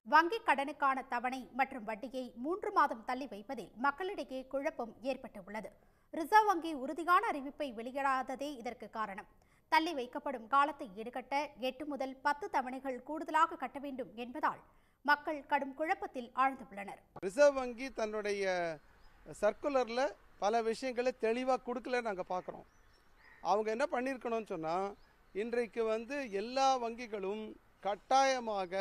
வங்கிக் கடனுக்கான தவணை மற்றும் வட்டியை மூன்று மாதம் தள்ளி வைப்பதில் மக்களிடையே குழப்பம் ஏற்பட்டுள்ளது ரிசர்வ் வங்கி உறுதியான அறிவிப்பை வெளியிடாததே இதற்கு காரணம் தள்ளி வைக்கப்படும் காலத்தை ஈடுகட்ட எட்டு முதல் பத்து தவணைகள் கூடுதலாக கட்ட வேண்டும் என்பதால் மக்கள் கடும் குழப்பத்தில் ஆழ்ந்துள்ளனர் ரிசர்வ் வங்கி தன்னுடைய சர்க்குலரில் பல விஷயங்களை தெளிவாக கொடுக்கல நாங்கள் பார்க்குறோம் அவங்க என்ன பண்ணியிருக்கணும்னு சொன்னால் இன்றைக்கு வந்து எல்லா வங்கிகளும் கட்டாயமாக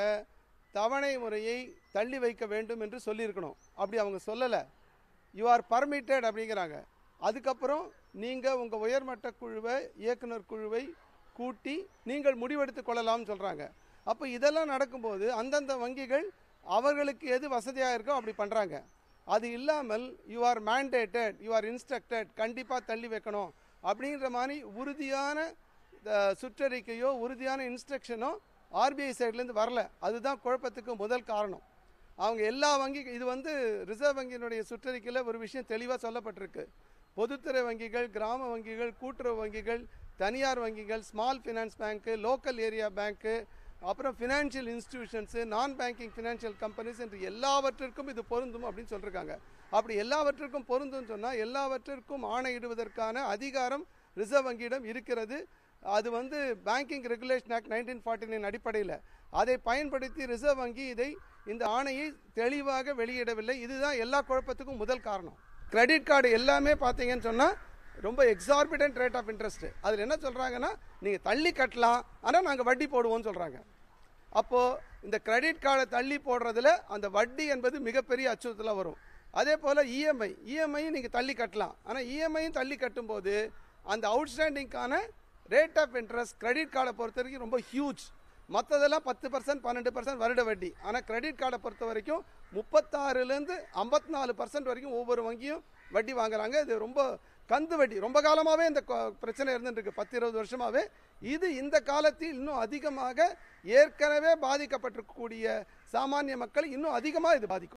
தவணை முறையை தள்ளி வைக்க வேண்டும் என்று சொல்லியிருக்கணும் அப்படி அவங்க சொல்லலை யூ ஆர் பர்மிட்டட் அப்படிங்கிறாங்க அதுக்கப்புறம் நீங்கள் உங்கள் உயர்மட்ட குழுவை இயக்குனர் குழுவை கூட்டி நீங்கள் முடிவெடுத்து கொள்ளலாம்னு சொல்கிறாங்க அப்போ இதெல்லாம் நடக்கும்போது அந்தந்த வங்கிகள் அவர்களுக்கு எது வசதியாக இருக்கோ அப்படி பண்ணுறாங்க அது இல்லாமல் you are mandated you are instructed கண்டிப்பாக தள்ளி வைக்கணும் அப்படிங்கிற மாதிரி உறுதியான அஹ், சுற்றறிக்கையோ உறுதியான இன்ஸ்ட்ரக்ஷனோ ஆர்பிஐ சைட்லேருந்து வரல அதுதான் குழப்பத்துக்கு முதல் காரணம் அவங்க எல்லா வங்கி இது வந்து ரிசர்வ் வங்கியினுடைய சுற்றறிக்கையில் ஒரு விஷயம் தெளிவாக சொல்லப்பட்டிருக்கு பொதுத்துறை வங்கிகள் கிராம வங்கிகள் கூட்டுறவு வங்கிகள் தனியார் வங்கிகள் ஸ்மால் ஃபினான்ஸ் பேங்க்கு லோக்கல் ஏரியா பேங்க்கு அப்புறம் financial institutions non banking financial companies என்று எல்லாவற்றிற்கும் இது பொருந்தும் அப்படின்னு சொல்லியிருக்காங்க அப்படி எல்லாவற்றிற்கும் பொருந்தும்னு சொன்னால் எல்லாவற்றிற்கும் ஆணையிடுவதற்கான அதிகாரம் ரிசர்வ் வங்கியிடம் இருக்கிறது அது வந்து banking regulation act nineteen forty nine அடிப்படையில் அதை பயன்படுத்தி ரிசர்வ் வங்கி இதை இந்த ஆணையை தெளிவாக வெளியிடவில்லை இதுதான் எல்லா குழப்பத்துக்கும் முதல் காரணம் கிரெடிட் கார்டு எல்லாமே பார்த்தீங்கன்னு சொன்னால் ரொம்ப எக்ஸார்பிடன்ட் ரேட் ஆஃப் இன்ட்ரெஸ்ட் அதில் என்ன சொல்கிறாங்கன்னா நீங்கள் தள்ளி கட்டலாம் ஆனால் நாங்கள் வட்டி போடுவோம்னு சொல்கிறாங்க அப்போது இந்த கிரெடிட் கார்டை தள்ளி போடுறதுல அந்த வட்டி என்பது மிகப்பெரிய அச்சுறுத்தலாக வரும் அதே போல் இஎம்ஐ இஎம்ஐயும் நீங்கள் தள்ளி கட்டலாம் ஆனால் இஎம்ஐயும் தள்ளி கட்டும்போது அந்த அவுட்ஸ்டாண்டிங்கான ரேட் ஆஃப் இன்ட்ரெஸ்ட் கிரெடிட் கார்டை பொறுத்த வரைக்கும் ரொம்ப ஹியூஜ் மற்றதெல்லாம் பத்து பர்சன்ட் பன்னெண்டு பர்சன்ட் வருட வட்டி ஆனால் கிரெடிட் கார்டை பொறுத்த வரைக்கும் முப்பத்தாறுலேருந்து ஐம்பத்தி நாலு பர்சன்ட் வரைக்கும் ஒவ்வொரு வங்கியும் வட்டி வாங்குறாங்க இது ரொம்ப கந்து வட்டி ரொம்ப காலமாகவே இந்த கொ- பிரச்சனை இருந்துட்டு இருக்கு பத்து இருபது வருஷமாகவே இது இந்த காலத்தில் இன்னும் அதிகமாக ஏற்கனவே பாதிக்கப்பட்டிருக்கக்கூடிய சாமானிய மக்கள் இன்னும் அதிகமாக இது பாதிக்கும்